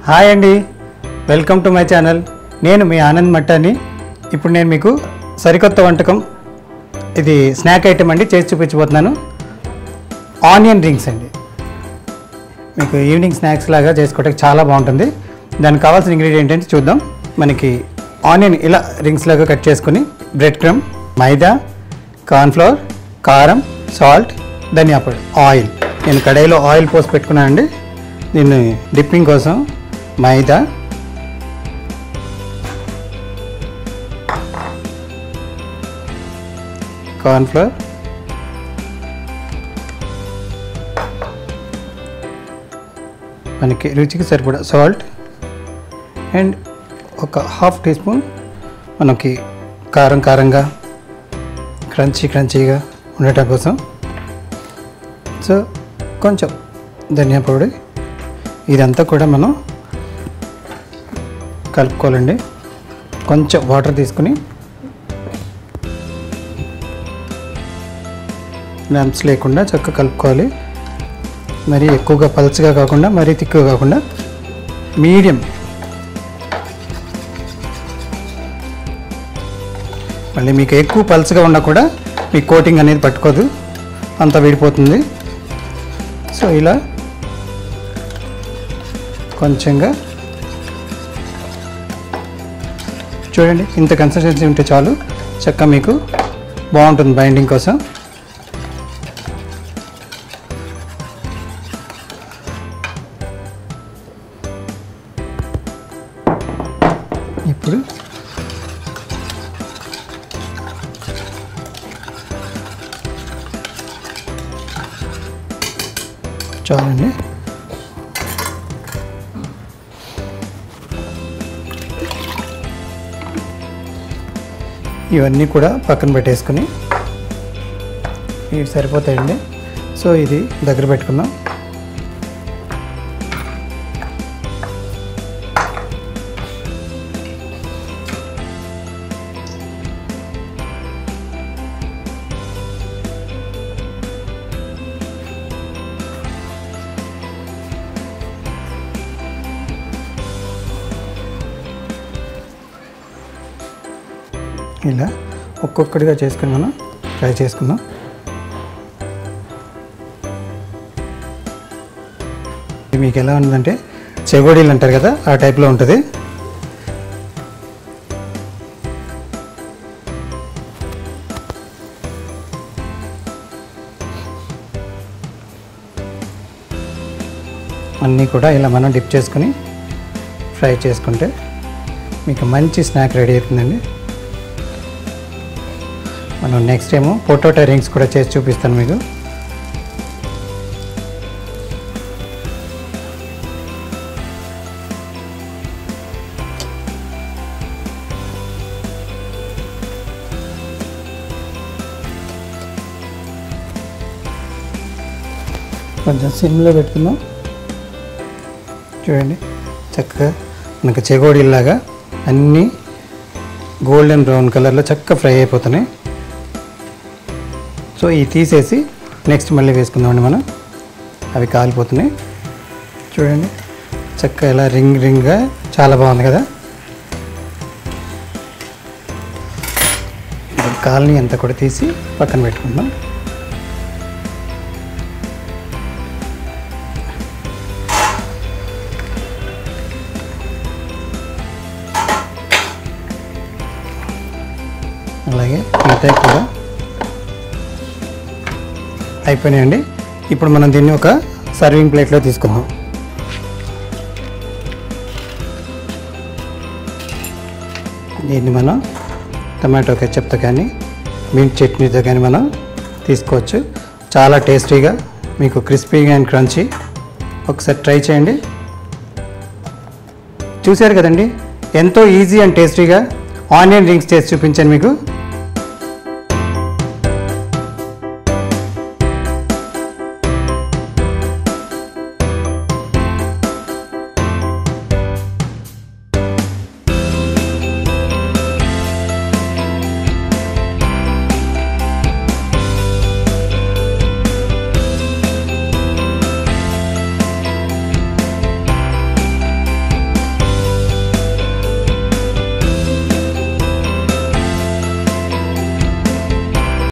hi అండి welcome to my channel నేను మీ ఆనంద్ మట్టాని ఇప్పుడు నేను మీకు సరికొత్త వంటకం ఇది స్నాక్ ఐటమ్ అండి చేసి చూపించబోతున్నాను ఆనియన్ రింగ్స్ అండి మీకు ఈవినింగ్ స్నాక్స్ లాగా చేసుకోవడానికి చాలా బాగుంటుంది దానికి కావాల్సిన ఇంగ్రీడియంట్ ఏంటి చూద్దాం మనకి ఆనియన్ ఇలా రింగ్స్ లాగా కట్ చేసుకుని బ్రెడ్ క్రమ్ మైదా కార్న్ఫ్లవర్ కారం సాల్ట్ ధనియా పొడి ఆయిల్ నేను కడాయిలో ఆయిల్ పోసి పెట్టుకున్నానండి దీన్ని డిప్పింగ్ కోసం మైదా కార్న్ఫ్లవర్ మనకి రుచికి సరిపడా సాల్ట్ అండ్ ఒక హాఫ్ టీ స్పూన్ మనకి కారం కారంగా క్రంచీ క్రంచీగా ఉండటం కోసం సో కొంచెం ధనియా పొడి ఇదంతా కూడా మనం కలుపుకోవాలండి కొంచెం వాటర్ తీసుకుని ల్యాంప్స్ లేకుండా చక్కగా కలుపుకోవాలి మరీ ఎక్కువగా పల్చగా కాకుండా మరీ తిక్కుగా కాకుండా మీడియం మళ్ళీ మీకు ఎక్కువ పల్చగా ఉన్నా కూడా మీ కోటింగ్ అనేది పట్టుకోదు అంతా విడిపోతుంది సో ఇలా కొంచెంగా చూడండి ఇంత కన్సిస్టెన్సీ ఉంటే చాలు చక్కగా మీకు బాగుంటుంది బైండింగ్ కోసం ఇప్పుడు చాలండి ఇవన్నీ కూడా పక్కన పెట్టేసుకుని ఇవి సరిపోతాయండి సో ఇది దగ్గర పెట్టుకుందాం ఇలా ఒక్కొక్కటిగా చేసుకుని మనం ఫ్రై చేసుకుందాం ఇది మీకు ఎలా ఉందంటే చెగోడీలు అంటారు కదా ఆ టైప్లో ఉంటుంది అన్నీ కూడా ఇలా మనం డిప్ చేసుకుని ఫ్రై చేసుకుంటే మీకు మంచి స్నాక్ రెడీ అవుతుందండి మనం నెక్స్ట్ ఏమో పొటాటో రింగ్స్ కూడా చేసి చూపిస్తాను మీకు కొంచెం సిమ్లో పెట్టుకుందాం చూడండి చక్కగా మనకు చెగోడీలాగా అన్నీ గోల్డెన్ బ్రౌన్ కలర్లో చక్కగా ఫ్రై అయిపోతున్నాయి సో ఇవి తీసేసి నెక్స్ట్ మళ్ళీ వేసుకుందామండి మనం అవి కాలిపోతున్నాయి చూడండి చక్కగా ఇలా రింగ్ రింగ్గా చాలా బాగుంది కదా ఇప్పుడు కాలనీ అంతా కూడా తీసి పక్కన పెట్టుకుందాం అలాగే మిగతా కూడా అయిపోయినాయండి ఇప్పుడు మనం దీన్ని ఒక సర్వింగ్ ప్లేట్లో తీసుకుందాం దీన్ని మనం టమాటో కెచప్తో కానీ మింట్ చట్నీతో కానీ మనం తీసుకోవచ్చు చాలా టేస్టీగా మీకు క్రిస్పీగా అండ్ క్రంచీ ఒకసారి ట్రై చేయండి చూశారు కదండి ఎంతో ఈజీ అండ్ టేస్టీగా ఆనియన్ రింగ్స్ చేసి చూపించాను మీకు